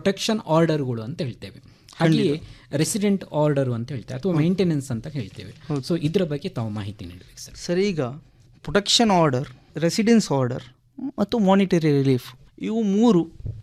Protection ಆರ್ಡರ್ಗಳು ಅಂತ ಹೇಳ್ತೇವೆ ಹಾಗೆಯೇ ರೆಸಿಡೆಂಟ್ ಆರ್ಡರ್ ಅಂತ ಹೇಳ್ತೇವೆ ಅಥವಾ ಮೇಂಟೆನೆನ್ಸ್ ಅಂತ ಹೇಳ್ತೇವೆ ಸೊ ಇದರ ಬಗ್ಗೆ ತಾವು ಮಾಹಿತಿ ನೀಡಬೇಕು ಸರ್ ಸರ್ ಈಗ ಪ್ರೊಟೆಕ್ಷನ್ ಆರ್ಡರ್ ರೆಸಿಡೆನ್ಸ್ ಆರ್ಡರ್ ಮತ್ತು ಮಾನಿಟರಿ ರಿಲೀಫ್ ಇವು ಮೂರು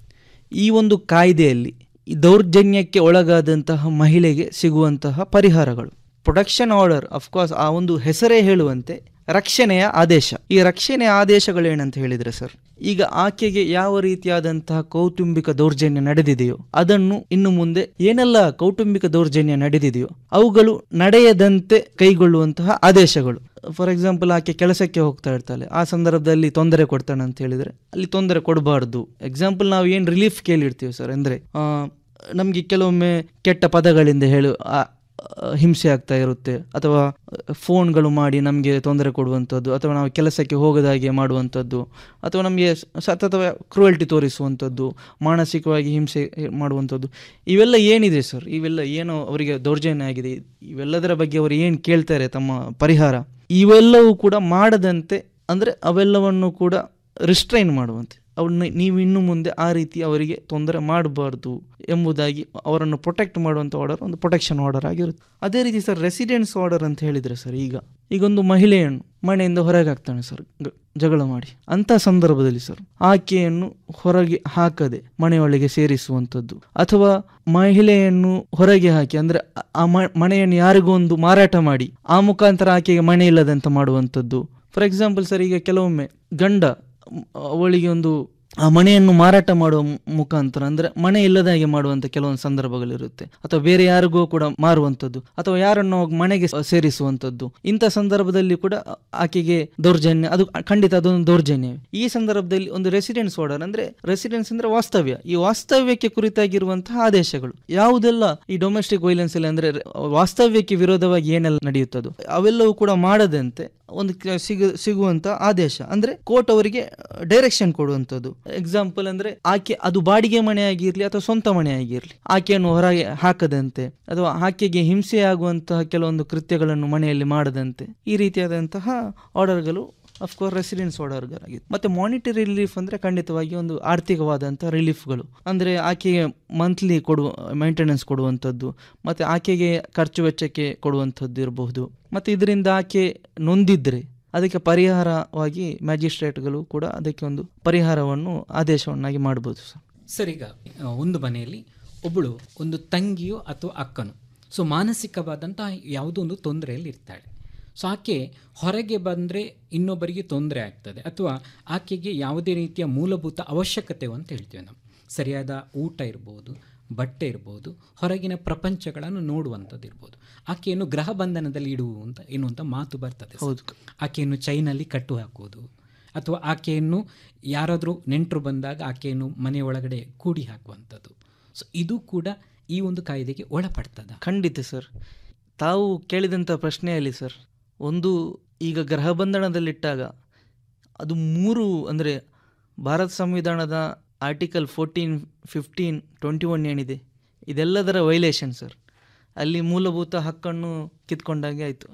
ಈ ಒಂದು ಕಾಯ್ದೆಯಲ್ಲಿ ಈ ದೌರ್ಜನ್ಯಕ್ಕೆ ಒಳಗಾದಂತಹ ಮಹಿಳೆಗೆ ಸಿಗುವಂತಹ ಪರಿಹಾರಗಳು ಪ್ರೊಟೆಕ್ಷನ್ ಆರ್ಡರ್ ಅಫ್ಕೋರ್ಸ್ ಆ ಒಂದು ಹೆಸರೇ ಹೇಳುವಂತೆ ರಕ್ಷಣೆಯ ಆದೇಶ ಈ ರಕ್ಷಣೆಯ ಆದೇಶಗಳೇನಂತ ಹೇಳಿದರೆ ಸರ್ ಈಗ ಆಕೆಗೆ ಯಾವ ರೀತಿಯಾದಂತಹ ಕೌಟುಂಬಿಕ ದೌರ್ಜನ್ಯ ನಡೆದಿದೆಯೋ ಅದನ್ನು ಇನ್ನು ಮುಂದೆ ಏನೆಲ್ಲ ಕೌಟುಂಬಿಕ ದೌರ್ಜನ್ಯ ನಡೆದಿದೆಯೋ ಅವುಗಳು ನಡೆಯದಂತೆ ಕೈಗೊಳ್ಳುವಂತಹ ಆದೇಶಗಳು ಫಾರ್ ಎಕ್ಸಾಂಪಲ್ ಆಕೆ ಕೆಲಸಕ್ಕೆ ಹೋಗ್ತಾ ಇರ್ತಾಳೆ ಆ ಸಂದರ್ಭದಲ್ಲಿ ತೊಂದರೆ ಕೊಡ್ತಾನೆ ಅಂತ ಹೇಳಿದ್ರೆ ಅಲ್ಲಿ ತೊಂದರೆ ಕೊಡಬಾರ್ದು ಎಕ್ಸಾಂಪಲ್ ನಾವು ಏನು ರಿಲೀಫ್ ಕೇಳಿರ್ತೀವಿ ಸರ್ ಅಂದರೆ ನಮಗೆ ಕೆಲವೊಮ್ಮೆ ಕೆಟ್ಟ ಪದಗಳಿಂದ ಹೇಳು ಆ- ಆ, ಹಿಂಸೆ ಆಗ್ತಾ ಇರುತ್ತೆ ಅಥವಾ ಫೋನ್ಗಳು ಮಾಡಿ ನಮಗೆ ತೊಂದರೆ ಕೊಡುವಂಥದ್ದು ಅಥವಾ ನಾವು ಕೆಲಸಕ್ಕೆ ಹೋಗದಾಗೆ ಮಾಡುವಂಥದ್ದು ಅಥವಾ ನಮಗೆ ಸತತ ಕ್ರುಯಲ್ಟಿ ತೋರಿಸುವಂಥದ್ದು ಮಾನಸಿಕವಾಗಿ ಹಿಂಸೆ ಮಾಡುವಂಥದ್ದು ಇವೆಲ್ಲ ಏನಿದೆ ಸರ್ ಇವೆಲ್ಲ ಏನು ಅವರಿಗೆ ದೌರ್ಜನ್ಯ ಆಗಿದೆ ಇವೆಲ್ಲದರ ಬಗ್ಗೆ ಅವರು ಏನು ಕೇಳ್ತಾರೆ ತಮ್ಮ ಪರಿಹಾರ ಇವೆಲ್ಲವೂ ಕೂಡ ಮಾಡದಂತೆ ಅಂದರೆ ಅವೆಲ್ಲವನ್ನು ಕೂಡ ರಿಸ್ಟ್ರೈನ್ ಮಾಡುವಂತೆ ಅವ್ರನ್ನ ನೀವು ಇನ್ನು ಮುಂದೆ ಆ ರೀತಿ ಅವರಿಗೆ ತೊಂದರೆ ಮಾಡಬಾರ್ದು ಎಂಬುದಾಗಿ ಅವರನ್ನು ಪ್ರೊಟೆಕ್ಟ್ ಮಾಡುವಂಥ ಆರ್ಡರ್ ಒಂದು ಪ್ರೊಟೆಕ್ಷನ್ ಆರ್ಡರ್ ಆಗಿರುತ್ತೆ ಅದೇ ರೀತಿ ಸರ್ ರೆಸಿಡೆನ್ಸ್ ಆರ್ಡರ್ ಅಂತ ಹೇಳಿದರೆ ಸರ್ ಈಗ ಈಗ ಒಂದು ಮಹಿಳೆಯನ್ನು ಮನೆಯಿಂದ ಹೊರಗೆ ಹಾಕ್ತಾನೆ ಸರ್ ಗ- ಜಗಳ ಮಾಡಿ ಅಂಥ ಸಂದರ್ಭದಲ್ಲಿ ಸರ್ ಆಕೆಯನ್ನು ಹೊರಗೆ ಹಾಕದೆ ಮನೆಯೊಳಗೆ ಸೇರಿಸುವಂಥದ್ದು ಅಥವಾ ಮಹಿಳೆಯನ್ನು ಹೊರಗೆ ಹಾಕಿ ಅಂದ್ರೆ ಆ- ಆ ಮ- ಮನೆಯನ್ನು ಯಾರಿಗೂ ಒಂದು ಮಾರಾಟ ಮಾಡಿ ಆ ಮುಖಾಂತರ ಆಕೆಗೆ ಮನೆ ಇಲ್ಲದಂತ ಮಾಡುವಂಥದ್ದು ಫಾರ್ ಎಕ್ಸಾಂಪಲ್ ಸರ್ ಈಗ ಕೆಲವೊಮ್ಮೆ ಗಂಡ ಮ್, ಅವಳಿಗೆ ಒಂದು ಆ ಮನೆಯನ್ನು ಮಾರಾಟ ಮಾಡುವ ಮು- ಮುಖಾಂತರ ಅಂದ್ರೆ ಮನೆ ಇಲ್ಲದ ಹಾಗೆ ಮಾಡುವಂತ ಕೆಲವೊಂದು ಸಂದರ್ಭಗಳಿರುತ್ತೆ ಅಥವಾ ಬೇರೆ ಯಾರಿಗೂ ಕೂಡ ಮಾರುವಂಥದ್ದು ಅಥವಾ ಯಾರನ್ನು ಹೋಗಿ ಮನೆಗೆ ಸ- ಸೇರಿಸುವಂಥದ್ದು ಇಂಥ ಸಂದರ್ಭದಲ್ಲಿ ಕೂಡ ಆ- ಆಕೆಗೆ ದೌರ್ಜನ್ಯ ಅದು ಖಂಡಿತ ಅದೊಂದು ದೌರ್ಜನ್ಯ ಈ ಸಂದರ್ಭದಲ್ಲಿ ಒಂದು ರೆಸಿಡೆನ್ಸ್ ಆರ್ಡರ್ ಅಂದ್ರೆ ರೆಸಿಡೆನ್ಸ್ ಅಂದ್ರೆ ವಾಸ್ತವ್ಯ ಈ ವಾಸ್ತವ್ಯಕ್ಕೆ ಕುರಿತಾಗಿರುವಂತಹ ಆದೇಶಗಳು ಯಾವುದೆಲ್ಲ ಈ ಡೊಮೆಸ್ಟಿಕ್ ವೈಲೆನ್ಸ್ ಅಲ್ಲಿ ಅಂದ್ರೆ ವಾಸ್ತವ್ಯಕ್ಕೆ ವಿರೋಧವಾಗಿ ಏನೆಲ್ಲ ನಡೆಯುತ್ತದೋ ಅವೆಲ್ಲವೂ ಕೂಡ ಮಾಡದಂತೆ ಒಂದು ಕ- ಸಿಗ ಸಿಗುವಂತ ಆದೇಶ ಅಂದ್ರೆ ಕೋರ್ಟ್ ಅವರಿಗೆ ಡೈರೆಕ್ಷನ್ ಕೊಡುವಂಥದ್ದು ಎಕ್ಸಾಂಪಲ್ ಅಂದ್ರೆ ಆಕೆ ಅದು ಬಾಡಿಗೆ ಮನೆ ಆಗಿರ್ಲಿ ಅಥವಾ ಸ್ವಂತ ಮನೆ ಆಗಿರ್ಲಿ ಆಕೆಯನ್ನು ಹೊರಗೆ ಹಾಕದಂತೆ ಅಥವಾ ಆಕೆಗೆ ಹಿಂಸೆ ಆಗುವಂತಹ ಕೆಲವೊಂದು ಕೃತ್ಯಗಳನ್ನು ಮನೆಯಲ್ಲಿ ಮಾಡದಂತೆ ಈ ರೀತಿಯಾದಂತಹ ಆರ್ಡರ್ಗಳು ಅಫ್ಕೋರ್ಸ್ ರೆಸಿಡೆನ್ಸ್ ಆರ್ಡರ್ಗಳಾಗಿದೆ ಮತ್ತೆ ಮಾನಿಟರಿ ರಿಲೀಫ್ ಅಂದ್ರೆ ಖಂಡಿತವಾಗಿ ಒಂದು ಆರ್ಥಿಕವಾದಂತಹ ರಿಲೀಫ್ಗಳು ಅಂದ್ರೆ ಆಕೆಗೆ ಮಂತ್ಲಿ ಕೊಡುವ ಮೇಂಟೆನೆನ್ಸ್ ಕೊಡುವಂಥದ್ದು ಮತ್ತೆ ಆಕೆಗೆ ಖರ್ಚು ವೆಚ್ಚಕ್ಕೆ ಕೊಡುವಂಥದ್ದು ಇರಬಹುದು ಮತ್ತೆ ಇದರಿಂದ ಆಕೆ ನೊಂದಿದ್ರೆ ಅದಕ್ಕೆ ಪರಿಹಾರವಾಗಿ ಮ್ಯಾಜಿಸ್ಟ್ರೇಟ್ಗಳು ಕೂಡ ಅದಕ್ಕೆ ಒಂದು ಪರಿಹಾರವನ್ನು ಆದೇಶವನ್ನಾಗಿ ಮಾಡ್ಬೋದು ಸರ್ ಸರ್ ಈಗ ಆ, ಒಂದು ಮನೆಯಲ್ಲಿ ಒಬ್ಬಳು ಒಂದು ತಂಗಿಯೋ ಅಥವಾ ಅಕ್ಕನು ಸೊ ಮಾನಸಿಕವಾದಂತಹ ಯಾವುದೋ ಒಂದು ತೊಂದರೆಯಲ್ಲಿ ಇರ್ತಾಳೆ ಸೊ ಆಕೆ ಹೊರಗೆ ಬಂದರೆ ಇನ್ನೊಬ್ಬರಿಗೆ ತೊಂದರೆ ಆಗ್ತದೆ ಅಥವಾ ಆಕೆಗೆ ಯಾವುದೇ ರೀತಿಯ ಮೂಲಭೂತ ಅವಶ್ಯಕತೆ ಅಂತ ಹೇಳ್ತೀವಿ ನಾವು ಸರಿಯಾದ ಊಟ ಇರ್ಬೋದು ಬಟ್ಟೆ ಇರ್ಬೋದು ಹೊರಗಿನ ಪ್ರಪಂಚಗಳನ್ನು ನೋಡುವಂಥದ್ದು ಇರ್ಬೋದು ಆಕೆಯನ್ನು ಗೃಹ ಬಂಧನದಲ್ಲಿ ಇಡುವಂತ ಎನ್ನುವಂಥ ಮಾತು ಬರ್ತದೆ ಸರ್. ಹೌದು. ಆಕೆಯನ್ನು ಚೈನಲ್ಲಿ ಕಟ್ಟು ಹಾಕುವುದು ಅಥವಾ ಆಕೆಯನ್ನು ಯಾರಾದರೂ ನೆಂಟರು ಬಂದಾಗ ಆಕೆಯನ್ನು ಮನೆ ಒಳಗಡೆ ಕೂಡಿ ಹಾಕುವಂಥದ್ದು ಸೊ ಇದು ಕೂಡ ಈ ಒಂದು ಕಾಯ್ದೆಗೆ ಒಳಪಡ್ತದ ಖಂಡಿತ ಸರ್ ತಾವು ಕೇಳಿದಂಥ ಪ್ರಶ್ನೆಯಲ್ಲಿ ಸರ್ ಒಂದು ಈಗ ಗೃಹ ಬಂಧನದಲ್ಲಿಟ್ಟಾಗ ಅದು ಮೂರು ಅಂದರೆ ಭಾರತ ಸಂವಿಧಾನದ article fourteen fifteen twenty one ಏನಿದೆ ಇದೆಲ್ಲದರ ವೈಲೇಷನ್ ಸರ್ ಅಲ್ಲಿ ಮೂಲಭೂತ ಹಕ್ಕನ್ನು ಕಿತ್ಕೊಂಡಂಗೆ ಆಯಿತು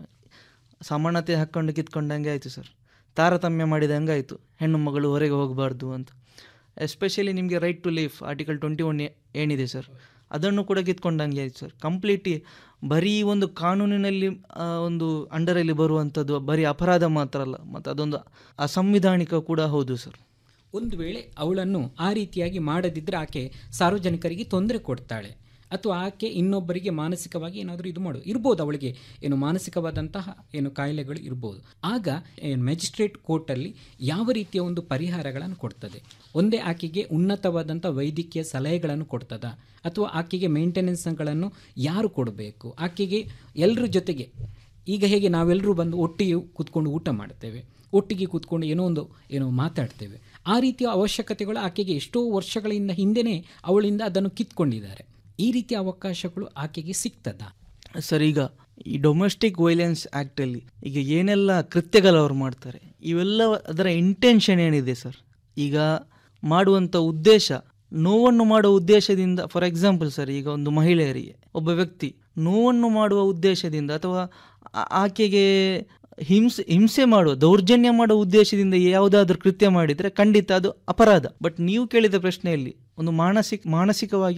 ಸಮಾನತೆ ಹಕ್ಕನ್ನು ಕಿತ್ಕೊಂಡಂಗೆ ಆಯಿತು ಸರ್ ತಾರತಮ್ಯ ಮಾಡಿದಂಗೆ ಆಯಿತು ಹೆಣ್ಣು ಮಗಳು ಹೊರಗೆ ಹೋಗಬಾರ್ದು ಅಂತ ಎಸ್ಪೆಷಲಿ ನಿಮಗೆ right to life article twenty one ಏನಿದೆ ಸರ್ ಅದನ್ನು ಕೂಡ ಕಿತ್ಕೊಂಡಂಗೆ ಆಯ್ತು ಸರ್ ಕಂಪ್ಲೀಟ್ಲಿ ಬರೀ ಒಂದು ಕಾನೂನಿನಲ್ಲಿ ಆ, ಒಂದು ಅಂಡರಲ್ಲಿ ಬರುವಂಥದ್ದು ಬರೀ ಅಪರಾಧ ಮಾತ್ರ ಅಲ್ಲ ಮತ್ತು ಅದೊಂದು ಅಸಂವಿಧಾನಿಕ ಕೂಡ ಹೌದು ಸರ್ ಒಂದು ವೇಳೆ ಅವಳನ್ನು ಆ ರೀತಿಯಾಗಿ ಮಾಡದಿದ್ದರೆ ಆಕೆ ಸಾರ್ವಜನಿಕರಿಗೆ ತೊಂದರೆ ಕೊಡ್ತಾಳೆ ಅಥವಾ ಆಕೆ ಇನ್ನೊಬ್ಬರಿಗೆ ಮಾನಸಿಕವಾಗಿ ಏನಾದರೂ ಇದು ಮಾಡು ಇರ್ಬೋದು ಅವಳಿಗೆ ಏನು ಮಾನಸಿಕವಾದಂತಹ ಏನು ಕಾಯಿಲೆಗಳು ಇರ್ಬೋದು ಆಗ ಮ್ಯಾಜಿಸ್ಟ್ರೇಟ್ ಕೋರ್ಟಲ್ಲಿ ಯಾವ ರೀತಿಯ ಒಂದು ಪರಿಹಾರಗಳನ್ನು ಕೊಡ್ತದೆ ಒಂದೇ ಆಕೆಗೆ ಉನ್ನತವಾದಂಥ ವೈದ್ಯಕೀಯ ಸಲಹೆಗಳನ್ನು ಕೊಡ್ತದ ಅಥವಾ ಆಕೆಗೆ ಮೇಂಟೆನೆನ್ಸ್ಗಳನ್ನು ಯಾರು ಕೊಡಬೇಕು ಆಕೆಗೆ ಎಲ್ಲರ ಜೊತೆಗೆ ಈಗ ಹೇಗೆ ನಾವೆಲ್ಲರೂ ಬಂದು ಒಟ್ಟಿಗೆ ಕೂತ್ಕೊಂಡು ಊಟ ಮಾಡ್ತೇವೆ ಒಟ್ಟಿಗೆ ಕೂತ್ಕೊಂಡು ಏನೋ ಒಂದು ಏನೋ ಮಾತಾಡ್ತೇವೆ ಆ ರೀತಿಯ ಅವಶ್ಯಕತೆಗಳು ಆಕೆಗೆ ಎಷ್ಟೋ ವರ್ಷಗಳಿಂದ ಹಿಂದೆನೇ ಅವಳಿಂದ ಅದನ್ನು ಕಿತ್ಕೊಂಡಿದ್ದಾರೆ ಈ ರೀತಿಯ ಅವಕಾಶಗಳು ಆಕೆಗೆ ಸಿಗ್ತದ ಸರ್ ಈಗ ಈ ಡೊಮೆಸ್ಟಿಕ್ ವೈಲೆನ್ಸ್ ಆ್ಯಕ್ಟಲ್ಲಿ ಈಗ ಏನೆಲ್ಲ ಕೃತ್ಯಗಳು ಅವ್ರು ಮಾಡ್ತಾರೆ ಇವೆಲ್ಲ ಅದರ ಇಂಟೆನ್ಷನ್ ಏನಿದೆ ಸರ್ ಈಗ ಮಾಡುವಂಥ ಉದ್ದೇಶ ನೋವನ್ನು ಮಾಡುವ ಉದ್ದೇಶದಿಂದ ಫಾರ್ ಎಕ್ಸಾಂಪಲ್ ಸರ್ ಈಗ ಒಂದು ಮಹಿಳೆಯರಿಗೆ ಒಬ್ಬ ವ್ಯಕ್ತಿ ನೋವನ್ನು ಮಾಡುವ ಉದ್ದೇಶದಿಂದ ಅಥವಾ ಆ- ಆಕೆಗೆ ಹಿಂಸೆ ಹಿಂಸೆ ಮಾಡುವ ದೌರ್ಜನ್ಯ ಮಾಡುವ ಉದ್ದೇಶದಿಂದ ಯಾವುದಾದ್ರೂ ಕೃತ್ಯ ಮಾಡಿದರೆ ಖಂಡಿತ ಅದು ಅಪರಾಧ ಬಟ್ ನೀವು ಕೇಳಿದ ಪ್ರಶ್ನೆಯಲ್ಲಿ ಒಂದು ಮಾನಸಿಕ ಮಾನಸಿಕವಾಗಿ